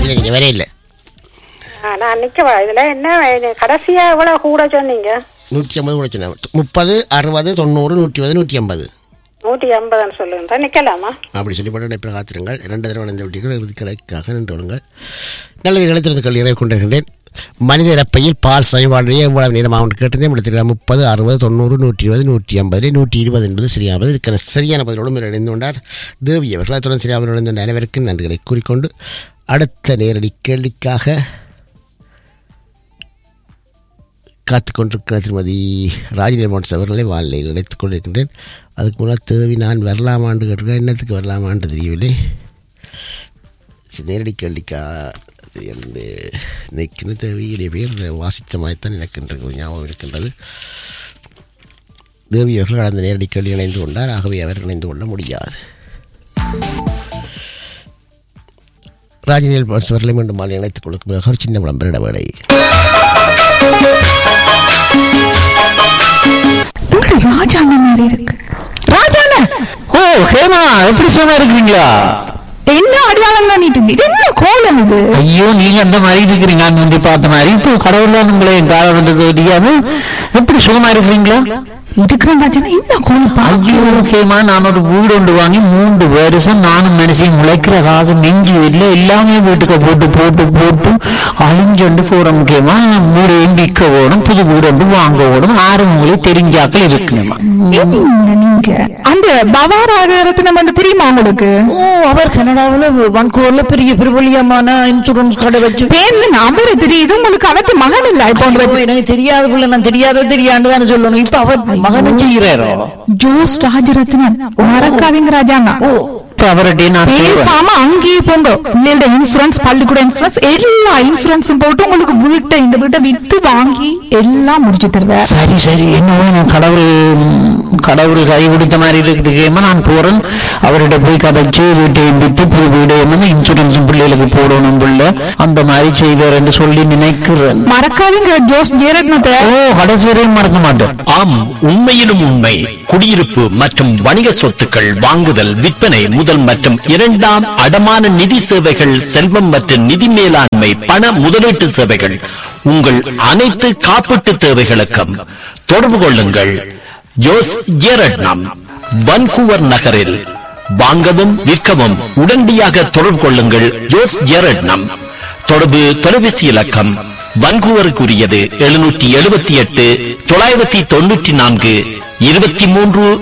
இல்லை நீங்கள் வரே இல்லை ஆ, நான் நிக்கவா இதுல என்ன இது கடைசியா எவ்வளவு கூட சொன்னீங்க நூற்றி ஐம்பது கூட சொன்னேன் முப்பது அறுபது தொண்ணூறு நூற்றி இருபது நூற்றி ஐம்பது நூத்தி எண்பதுன்னு சொல்லுங்க நிக்கலாமா அப்படி சொல்லி போட்டு நடைபெற காத்திருங்கள் இரண்டு தடவை நடந்த விட்டீர்கள் இறுதி கிடைக்காக நின்று விடுங்கள் நல்லது இழைத்திருந்துக்கள் நிறைவு கொண்டிருக்கின்றேன் மனித இறப்பையில் பால் சைவாடைய எவ்வளவு நேரமாக ஒன்று கேட்டிருந்தேன் எடுத்துக்கலாம் முப்பது அறுபது தொண்ணூறு நூற்றி இருபது நூற்றி ஐம்பது நூற்றி இருபது என்பது சரியானது இதுக்கான சரியான பதிலோடும் இணைந்து கொண்டார் தேவி அவர்கள் அத்துடன் சரியாக இணைந்த அனைவருக்கும் நன்றிகளை கூறிக்கொண்டு அடுத்த நேரடி கேள்விக்காக காத்து கொண்டிருக்கிற திருமதி ராஜநிர்மோன்ஸ் அவர்களை வாழ்நிலையில் இணைத்துக் கொண்டிருக்கின்றேன் அதுக்கு முன்னால் தேவி நான் வரலாமான்னு கேட்டிருக்கேன் என்னத்துக்கு வரலாமான்னு தெரியவில்லை சரி, நேரடி கேள்விக்கா என்று நிற்கிற தேவியுடைய பேர் வாசித்த மாதிரித்தான் எனக்கு இன்று ஞாபகம் இருக்கின்றது தேவி அவர்கள் அந்த நேரடி கேள்வி இணைந்து கொண்டார் ஆகவே அவர் இணைந்து கொள்ள முடியாது ராஜநில் அவர்களை மீண்டும் மாலை இணைத்துக் கொடுக்கும் ஒரு சின்ன விளம்பர வேலை இங்க ராஜாண்ண மாதிரி இருக்கு ராஜாண்ண ஓ ஹேமா எப்படி சும்மா இருக்கிறீங்களா என்ன அடையாளம் பண்ணிட்டு இது என்ன கோலம் இது ஐயோ நீங்க அந்த மாதிரி இருக்கிறீங்க நான் வந்து பார்த்த மாதிரி இப்போ கடவுள்லாம் உங்களை என் காலம் வந்தது தெரியாம எப்படி சுகமா இருக்கிறீங்களா இருக்கிறேன் ராஜாண்ணா என்ன கோலம் பா ஐயோ ஹேமா நான் ஒரு வீடு ஒன்று வாங்கி மூன்று வருஷம் நானும் மனுஷன் முளைக்கிற காசு நெஞ்சு இல்லை எல்லாமே வீட்டுக்கு போட்டு போட்டு போட்டு அழிஞ்சொண்டு போற முக்கியமா வீடையும் விற்க ஓடும் புது வீடு ஒன்று வாங்க ஓடும் ஆறு மூலை தெரிஞ்சாக்கள் இருக்கணுமா என்ன நீங்க அந்த பவாராகரத்தினம் வந்து தெரியுமா உங்களுக்கு ஓ அவர் கனடாவில் வன்கூர்ல பெரிய பிரபலியமான இன்சூரன்ஸ் கடை வச்சு பேர்ல நம்பர் தெரியுது உங்களுக்கு அவத்து மகன் இல்ல இப்போ ஒன்று ஐயோ, வச்சு எனக்கு தெரியாத புள்ள நான் தெரியாத தெரியாண்டு தானே சொல்லணும் இப்ப அவர் மகனும் செய்யறாரோ ஜோஸ் ராஜரத்னம் மறக்காதீங்க ராஜாண்ணா இப்ப அவர்கிட்ட நான் கேட்பேன். பேசாம அங்கேயே போங்க பிள்ளையோட இன்சூரன்ஸ் பள்ளிக்கூட இன்சூரன்ஸ் எல்லா இன்சூரன்ஸும் போட்டு உங்களுக்கு வீட்டை இந்த வீட்டை வித்து வாங்கி எல்லாம் முடிச்சு தருவேன் சரி சரி என்னவோ நான் கடவுள் கடவுள் கை கொடுத்த மாதிரி இருக்குது கேம நான் போறேன் அவர்கிட்ட போய் கதைச்சு வீட்டை வித்து புது வீடு என்னமோ இன்சூரன்ஸ் பிள்ளைகளுக்கு போடணும் பிள்ளை அந்த மாதிரி செய்வார் என்று சொல்லி நினைக்கிறேன் மறக்காதீங்க ஜோஸ் ஜெயரத்னத்தை ஓ கடைசி வரையும் மறக்க மாட்டேன் ஆம் உண்மையிலும் உண்மை குடியிருப்பு மற்றும் வணிக சொத்துக்கள் வாங்குதல் விற்பனை முதல் மற்றும் இரண்டாம் அடமான நிதி சேவைகள் செல்வம் மற்றும் நிதி மேலாண்மை பண முதலீட்டு சேவைகள் உங்கள் அனைத்து காப்பீட்டு தேவைகளுக்கும் தொடர்பு கொள்ளுங்கள் ஜோஸ் ஜேரட்னம் வன்கூவர் நகரில் வாங்கவும் விற்கவும் உடனடியாக தொடர்பு கொள்ளுங்கள் ஜோஸ் ஜேரட்னம் தொடர்பு தொலைபேசி இலக்கம் வன்கூவருக்குரியது எழுநூற்றி எழுபத்தி எட்டு தொள்ளாயிரத்தி தொண்ணூற்றி நான்கு இருபத்தி மூன்று